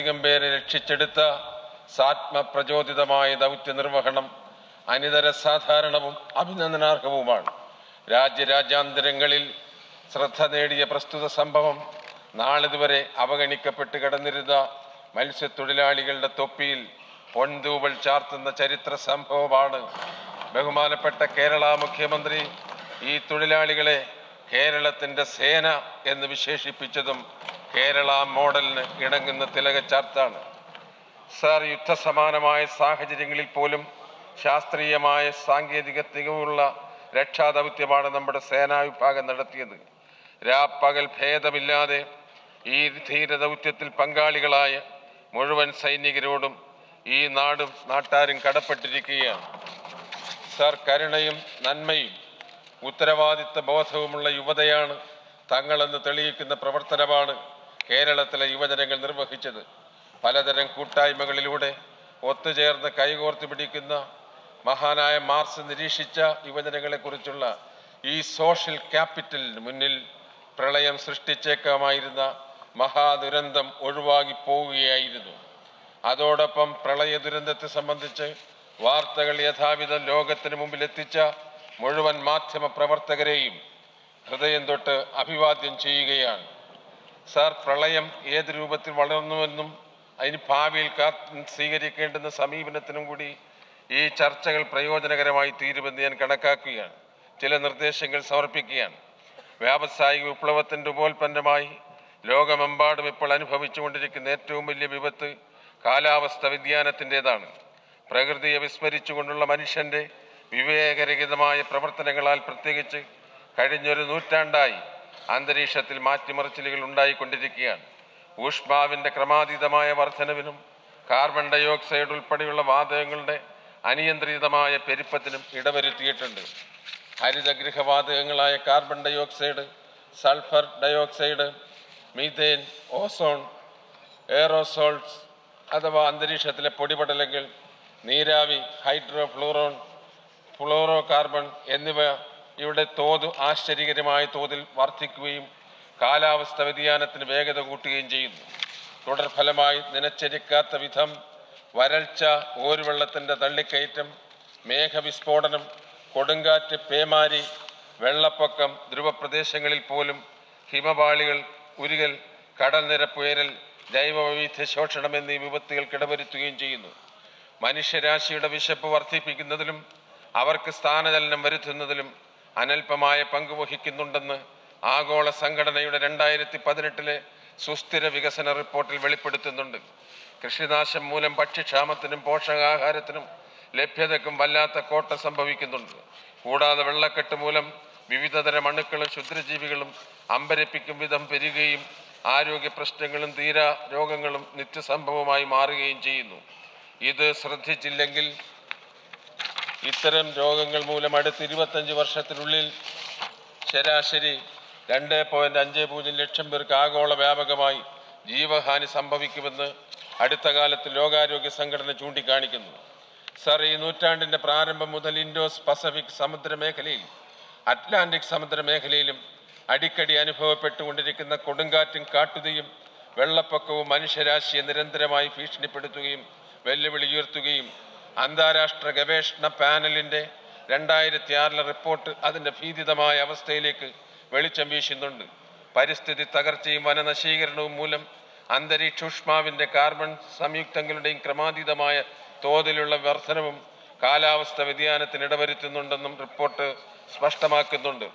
അധികം പേരെ രക്ഷിച്ചെടുത്ത സാത്മപ്രചോദിതമായ ദൗത്യ നിർവഹണം അനിതര സാധാരണവും അഭിനന്ദനാർഹവുമാണ് രാജ്യരാജ്യാന്തരങ്ങളിൽ ശ്രദ്ധ നേടിയ പ്രസ്തുത സംഭവം നാളിതുവരെ അവഗണിക്കപ്പെട്ട് കിടന്നിരുന്ന മത്സ്യത്തൊഴിലാളികളുടെ തൊപ്പിയിൽ പൊൻതൂവൽ ചാർത്തുന്ന ചരിത്ര സംഭവമാണ് ബഹുമാനപ്പെട്ട കേരള മുഖ്യമന്ത്രി ഈ തൊഴിലാളികളെ കേരളത്തിന്റെ സേന എന്ന് വിശേഷിപ്പിച്ചതും കേരള മോഡലിന് ഇണങ്ങുന്ന തിലകച്ചാർത്താണ് സാർ യുദ്ധസമാനമായ സാഹചര്യങ്ങളിൽ പോലും ശാസ്ത്രീയമായ സാങ്കേതിക തികവുള്ള രക്ഷാദൗത്യമാണ് നമ്മുടെ സേനാ വിഭാഗം നടത്തിയത് രാപ്പകൽ ഭേദമില്ലാതെ ഈ ധീരദൗത്യത്തിൽ പങ്കാളികളായ മുഴുവൻ സൈനികരോടും ഈ നാടും നാട്ടാരും കടപ്പെട്ടിരിക്കുകയാണ് സാർ കരുണയും നന്മയും ഉത്തരവാദിത്ത ബോധവുമുള്ള യുവതയാണ് തങ്ങളെന്ന് തെളിയിക്കുന്ന പ്രവർത്തനമാണ് കേരളത്തിലെ യുവജനങ്ങൾ നിർവഹിച്ചത് പലതരം കൂട്ടായ്മകളിലൂടെ ഒത്തുചേർന്ന് കൈകോർത്ത് പിടിക്കുന്ന മഹാനായ മാർസ് നിരീക്ഷിച്ച യുവജനങ്ങളെക്കുറിച്ചുള്ള ഈ സോഷ്യൽ ക്യാപിറ്റലിന് മുന്നിൽ പ്രളയം സൃഷ്ടിച്ചേക്കാമായിരുന്ന മഹാദുരന്തം ഒഴിവാക്കി പോവുകയായിരുന്നു അതോടൊപ്പം പ്രളയ ദുരന്തത്തെ സംബന്ധിച്ച് വാർത്തകൾ യഥാവിധം ലോകത്തിന് മുമ്പിൽ എത്തിച്ച മുഴുവൻ മാധ്യമ പ്രവർത്തകരെയും ഹൃദയം തൊട്ട് അഭിവാദ്യം ചെയ്യുകയാണ് സാർ പ്രളയം ഏത് രൂപത്തിൽ വളർന്നുവെന്നും അതിന് ഭാവിയിൽ കാ സ്വീകരിക്കേണ്ടുന്ന സമീപനത്തിനും കൂടി ഈ ചർച്ചകൾ പ്രയോജനകരമായി തീരുമെന്ന് ഞാൻ കണക്കാക്കുകയാണ് ചില നിർദ്ദേശങ്ങൾ സമർപ്പിക്കുകയാണ് വ്യാവസായിക വിപ്ലവത്തിന്റെ ഉപോൽപ്പന്നമായി ലോകമെമ്പാടും ഇപ്പോൾ അനുഭവിച്ചുകൊണ്ടിരിക്കുന്ന ഏറ്റവും വലിയ വിപത്ത് കാലാവസ്ഥ വ്യതിയാനത്തിൻ്റെതാണ് പ്രകൃതിയെ വിസ്മരിച്ചുകൊണ്ടുള്ള മനുഷ്യന്റെ വിവേകരഹിതമായ പ്രവർത്തനങ്ങളാൽ പ്രത്യേകിച്ച് കഴിഞ്ഞൊരു നൂറ്റാണ്ടായി അന്തരീക്ഷത്തിൽ മാറ്റിമറിച്ചിലുകൾ ഉണ്ടായിക്കൊണ്ടിരിക്കുകയാണ് ഊഷ്മാവിന്റെ ക്രമാതീതമായ വർധനവിനും കാർബൺ ഡയോക്സൈഡ് ഉൾപ്പെടെയുള്ള വാതകങ്ങളുടെ അനിയന്ത്രിതമായ പെരുപ്പത്തിനും ഇടവരുത്തിയിട്ടുണ്ട് ഹരിതഗൃഹവാതകങ്ങളായ carbon dioxide sulphur dioxide methane ozone aerosols അഥവാ അന്തരീക്ഷത്തിലെ പൊടിപടലങ്ങൾ നീരാവി ഹൈഡ്രോ ഫ്ലൂറോൺ ഫ്ലൂറോ കാർബൺ എന്നിവ ഇവിടെ തോത് ആശ്ചര്യകരമായ തോതിൽ വർദ്ധിക്കുകയും കാലാവസ്ഥ വ്യതിയാനത്തിന് വേഗത കൂട്ടുകയും ചെയ്യുന്നു തുടർഫലമായി നനച്ചരിക്കാത്ത വിധം വരൾച്ച ഓരുവെള്ളത്തിന്റെ തള്ളിക്കയറ്റം മേഘവിസ്ഫോടനം കൊടുങ്കാറ്റ് പേമാരി വെള്ളപ്പൊക്കം ധ്രുവപ്രദേശങ്ങളിൽ പോലും ഹിമപാളികൾ ഉരുകൽ കടൽ നിരപ്പുയരൽ ജൈവവൈവിധ്യ ശോഷണം എന്നീ വിപത്തുകൾക്ക് ഇടവരുത്തുകയും ചെയ്യുന്നു മനുഷ്യരാശിയുടെ വിശപ്പ് വർദ്ധിപ്പിക്കുന്നതിലും അവർക്ക് സ്ഥാനചലനം വരുത്തുന്നതിലും അനൽപമായ പങ്ക് വഹിക്കുന്നുണ്ടെന്ന് ആഗോള സംഘടനയുടെ രണ്ടായിരത്തി പതിനെട്ടിലെ സുസ്ഥിര വികസന റിപ്പോർട്ടിൽ വെളിപ്പെടുത്തുന്നുണ്ട് കൃഷിനാശം മൂലം ഭക്ഷ്യക്ഷാമത്തിനും പോഷകാഹാരത്തിനും ലഭ്യതയ്ക്കും വല്ലാത്ത കോട്ട സംഭവിക്കുന്നുണ്ട് കൂടാതെ വെള്ളക്കെട്ട് മൂലം വിവിധതരം അണുക്കളും ക്ഷുദ്രജീവികളും അമ്പരപ്പിക്കും വിധം പെരുകുകയും ആരോഗ്യ പ്രശ്നങ്ങളും തീരാ രോഗങ്ങളും നിത്യസംഭവമായി മാറുകയും ചെയ്യുന്നു ഇത് ശ്രദ്ധിച്ചില്ലെങ്കിൽ ഇത്തരം രോഗങ്ങൾ മൂലം അടുത്ത ഇരുപത്തഞ്ച് വർഷത്തിനുള്ളിൽ ശരാശരി രണ്ട് പോയിന്റ് അഞ്ച് പൂജ്യം ലക്ഷം പേർക്ക് ആഗോള വ്യാപകമായി ജീവഹാനി സംഭവിക്കുമെന്ന് അടുത്ത കാലത്ത് ലോകാരോഗ്യ സംഘടന ചൂണ്ടിക്കാണിക്കുന്നു സർ ഈ നൂറ്റാണ്ടിന്റെ പ്രാരംഭം മുതൽ ഇൻഡോസ് പസഫിക് സമുദ്ര മേഖലയിൽ അറ്റ്ലാന്റിക് സമുദ്ര മേഖലയിലും അടിക്കടി അനുഭവപ്പെട്ടുകൊണ്ടിരിക്കുന്ന കൊടുങ്കാറ്റും കാട്ടുതീയും വെള്ളപ്പൊക്കവും മനുഷ്യരാശിയെ നിരന്തരമായി ഭീഷണിപ്പെടുത്തുകയും വെല്ലുവിളി ഉയർത്തുകയും അന്താരാഷ്ട്ര ഗവേഷണ പാനലിന്റെ രണ്ടായിരത്തി ആറിലെ റിപ്പോർട്ട് അതിന്റെ ഭീതിതമായ അവസ്ഥയിലേക്ക് വെളിച്ചം വീശുന്നുണ്ട് പരിസ്ഥിതി തകർച്ചയും വനനശീകരണവും മൂലം അന്തരീക്ഷൂഷ്മാവിന്റെ കാർബൺ സംയുക്തങ്ങളുടെയും ക്രമാതീതമായ തോതിലുള്ള വർധനവും കാലാവസ്ഥ വ്യതിയാനത്തിന് ഇടവരുത്തുന്നുണ്ടെന്നും റിപ്പോർട്ട് സ്പഷ്ടമാക്കുന്നുണ്ട്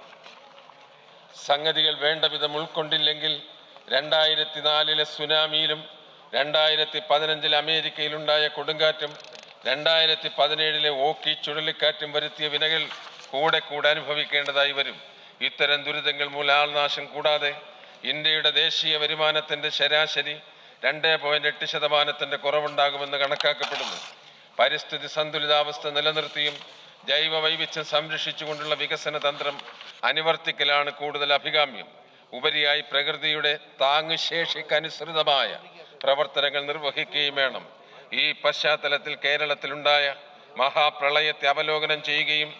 സംഗതികൾ വേണ്ട വിധം ഉൾക്കൊണ്ടില്ലെങ്കിൽ രണ്ടായിരത്തി നാലിലെ സുനാമിയിലും രണ്ടായിരത്തി പതിനഞ്ചിൽ അമേരിക്കയിലുണ്ടായ കൊടുങ്കാറ്റും രണ്ടായിരത്തി പതിനേഴിലെ ഓക്കി ചുഴലിക്കാറ്റും വരുത്തിയ വിനകൾ കൂടെ കൂടെ അനുഭവിക്കേണ്ടതായി വരും ഇത്തരം ദുരിതങ്ങൾ മൂലം ആൾനാശം കൂടാതെ ഇന്ത്യയുടെ ദേശീയ വരുമാനത്തിന്റെ ശരാശരി രണ്ട് പോയിന്റ് എട്ട് ശതമാനത്തിന്റെ കുറവുണ്ടാകുമെന്ന് കണക്കാക്കപ്പെടുന്നു പരിസ്ഥിതി സന്തുലിതാവസ്ഥ നിലനിർത്തിയും ജൈവ വൈവിധ്യം സംരക്ഷിച്ചുകൊണ്ടുള്ള വികസന തന്ത്രം അനുവർത്തിക്കലാണ് കൂടുതൽ അഭികാമ്യം ഉപരിയായി പ്രകൃതിയുടെ താങ്ങുശേഷിക്കനുസൃതമായ പ്രവർത്തനങ്ങൾ നിർവഹിക്കുകയും വേണം ഈ പശ്ചാത്തലത്തിൽ കേരളത്തിലുണ്ടായ മഹാപ്രളയത്തെ അവലോകനം ചെയ്യുകയും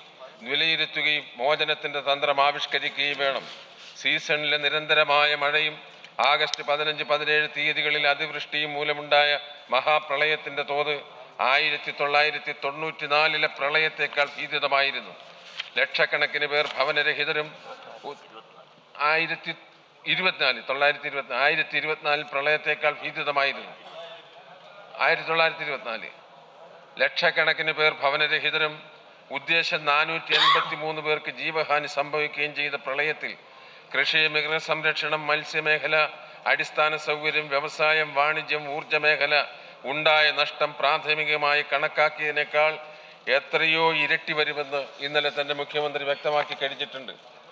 വിലയിരുത്തുകയും മോചനത്തിന്റെ തന്ത്രം ആവിഷ്കരിക്കുകയും വേണം സീസണിലെ നിരന്തരമായ മഴയും ആഗസ്റ്റ് പതിനഞ്ച് പതിനേഴ് തീയതികളിൽ അതിവൃഷ്ടിയും മൂലമുണ്ടായ മഹാപ്രളയത്തിന്റെ തോത് ആയിരത്തി തൊള്ളായിരത്തി തൊണ്ണൂറ്റിനാലിലെ പ്രളയത്തേക്കാൾ ഭീതിതമായിരുന്നു ലക്ഷക്കണക്കിന് പേർ ഭവനരഹിതരും ഉ- ആയിരത്തി ഇരുപത്തിനാല് തൊള്ളായിരത്തി ഇരുപത്തി ആയിരത്തി ഇരുപത്തിനാലിൽ പ്രളയത്തേക്കാൾ ഭീതിതമായിരുന്നു ആയിരത്തി തൊള്ളായിരത്തി ഇരുപത്തിനാല് ലക്ഷക്കണക്കിന് പേർ ഭവനരഹിതരും ഉദ്ദേശം നാനൂറ്റി എൺപത്തി മൂന്ന് പേർക്ക് ജീവഹാനി സംഭവിക്കുകയും ചെയ്ത പ്രളയത്തിൽ കൃഷി മൃഗസംരക്ഷണം മത്സ്യമേഖല അടിസ്ഥാന സൗകര്യം വ്യവസായം വാണിജ്യം ഊർജ്ജ മേഖല ഉണ്ടായ നഷ്ടം പ്രാഥമികമായി കണക്കാക്കിയതിനേക്കാൾ എത്രയോ ഇരട്ടി വരുമെന്ന് ഇന്നലെ തന്നെ മുഖ്യമന്ത്രി വ്യക്തമാക്കി കഴിഞ്ഞിട്ടുണ്ട്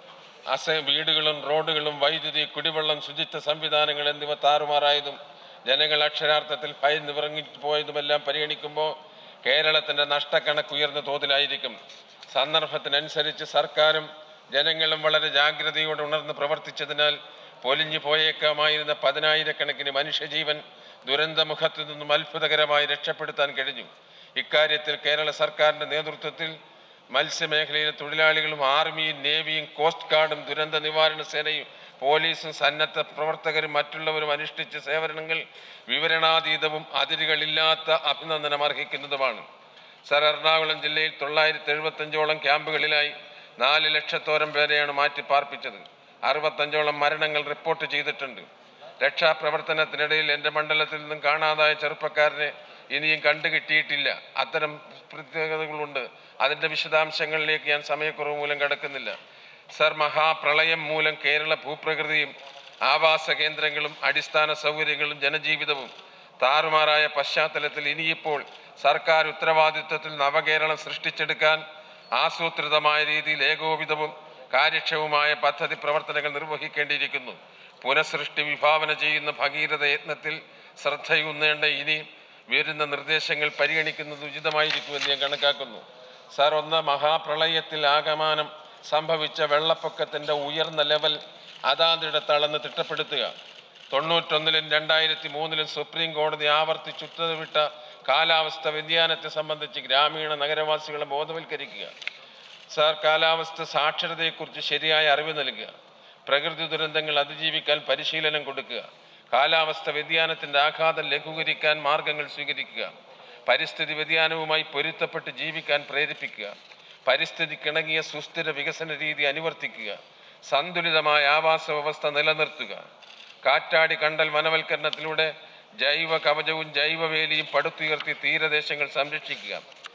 അസ വീടുകളും റോഡുകളും വൈദ്യുതി കുടിവെള്ളം ശുചിത്വ സംവിധാനങ്ങൾ എന്നിവ താറുമാറായതും ജനങ്ങൾ അക്ഷരാർത്ഥത്തിൽ ഭയന്ന് പോയതുമെല്ലാം പരിഗണിക്കുമ്പോൾ കേരളത്തിന്റെ നഷ്ടക്കണക്ക് ഉയർന്ന തോതിലായിരിക്കും സന്ദർഭത്തിനനുസരിച്ച് സർക്കാരും ജനങ്ങളും വളരെ ജാഗ്രതയോടെ ഉണർന്ന് പ്രവർത്തിച്ചതിനാൽ പൊലിഞ്ഞു പോയേക്കാമായിരുന്ന പതിനായിരക്കണക്കിന് മനുഷ്യജീവൻ ദുരന്തമുഖത്തു നിന്നും അത്ഭുതകരമായി രക്ഷപ്പെടുത്താൻ കഴിഞ്ഞു ഇക്കാര്യത്തിൽ കേരള സർക്കാരിന്റെ നേതൃത്വത്തിൽ മത്സ്യമേഖലയിലെ തൊഴിലാളികളും ആർമിയും നേവിയും കോസ്റ്റ് ഗാർഡും ദുരന്ത നിവാരണ സേനയും പോലീസും സന്നദ്ധ പ്രവർത്തകരും മറ്റുള്ളവരും അനുഷ്ഠിച്ച സേവനങ്ങൾ വിവരണാതീതവും അതിരുകളില്ലാത്ത അഭിനന്ദനം അർഹിക്കുന്നതുമാണ് സർ എറണാകുളം ജില്ലയിൽ തൊള്ളായിരത്തി എഴുപത്തഞ്ചോളം ക്യാമ്പുകളിലായി നാല് ലക്ഷത്തോളം പേരെയാണ് മാറ്റി പാർപ്പിച്ചത് അറുപത്തഞ്ചോളം മരണങ്ങൾ റിപ്പോർട്ട് ചെയ്തിട്ടുണ്ട് രക്ഷാപ്രവർത്തനത്തിനിടയിൽ എൻ്റെ മണ്ഡലത്തിൽ നിന്നും കാണാതായ ചെറുപ്പക്കാരനെ ഇനിയും കണ്ടുകിട്ടിയിട്ടില്ല അത്തരം പ്രത്യേകതകളുണ്ട് അതിൻ്റെ വിശദാംശങ്ങളിലേക്ക് ഞാൻ സമയക്കുറവ് മൂലം കടക്കുന്നില്ല സർ മഹാപ്രളയം മൂലം കേരള ഭൂപ്രകൃതിയും ആവാസ കേന്ദ്രങ്ങളും അടിസ്ഥാന സൗകര്യങ്ങളും ജനജീവിതവും താറുമാറായ പശ്ചാത്തലത്തിൽ ഇനിയിപ്പോൾ സർക്കാർ ഉത്തരവാദിത്വത്തിൽ നവകേരളം സൃഷ്ടിച്ചെടുക്കാൻ ആസൂത്രിതമായ രീതിയിൽ ഏകോപിതവും കാര്യക്ഷമവുമായ പദ്ധതി പ്രവർത്തനങ്ങൾ നിർവഹിക്കേണ്ടിയിരിക്കുന്നു പുനഃസൃഷ്ടി വിഭാവന ചെയ്യുന്ന ഭഗീരഥ യത്നത്തിൽ ശ്രദ്ധയൂന്നേണ്ട ഇനി വരുന്ന നിർദ്ദേശങ്ങൾ പരിഗണിക്കുന്നത് ഉചിതമായിരിക്കുമെന്ന് ഞാൻ കണക്കാക്കുന്നു സാർ ഒന്ന് മഹാപ്രളയത്തിൽ ആകമാനം സംഭവിച്ച വെള്ളപ്പൊക്കത്തിന്റെ ഉയർന്ന ലെവൽ അതാതിടത്ത് അളന്ന് തിട്ടപ്പെടുത്തുക തൊണ്ണൂറ്റൊന്നിലും രണ്ടായിരത്തി മൂന്നിലും സുപ്രീം കോടതി ആവർത്തിച്ച് ഉത്തരവിട്ട കാലാവസ്ഥ വ്യതിയാനത്തെ സംബന്ധിച്ച് ഗ്രാമീണ നഗരവാസികളെ ബോധവൽക്കരിക്കുക സാർ കാലാവസ്ഥ സാക്ഷരതയെക്കുറിച്ച് ശരിയായ അറിവ് നൽകുക പ്രകൃതി ദുരന്തങ്ങൾ അതിജീവിക്കാൻ പരിശീലനം കൊടുക്കുക കാലാവസ്ഥ വ്യതിയാനത്തിന്റെ ആഘാതം ലഘൂകരിക്കാൻ മാർഗങ്ങൾ സ്വീകരിക്കുക പരിസ്ഥിതി വ്യതിയാനവുമായി പൊരുത്തപ്പെട്ട് ജീവിക്കാൻ പ്രേരിപ്പിക്കുക പരിസ്ഥിതിക്കിണങ്ങിയ സുസ്ഥിര വികസന രീതി അനുവർത്തിക്കുക സന്തുലിതമായ ആവാസ വ്യവസ്ഥ നിലനിർത്തുക കാറ്റാടി കണ്ടൽ വനവൽക്കരണത്തിലൂടെ ജൈവ കവചവും ജൈവവേലിയും പടുത്തുയർത്തി തീരദേശങ്ങൾ സംരക്ഷിക്കുക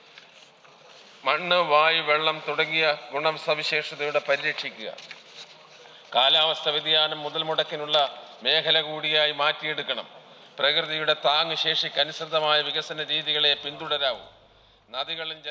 മണ്ണ് വായു വെള്ളം തുടങ്ങിയ ഗുണസവിശേഷതയുടെ പരിരക്ഷിക്കുക കാലാവസ്ഥ വ്യതിയാനം മുതൽ മുടക്കിനുള്ള മേഖല കൂടിയായി മാറ്റിയെടുക്കണം പ്രകൃതിയുടെ താങ്ങ് ശേഷിക്കനുസൃതമായ വികസന രീതികളെ പിന്തുടരാവൂ നദികളും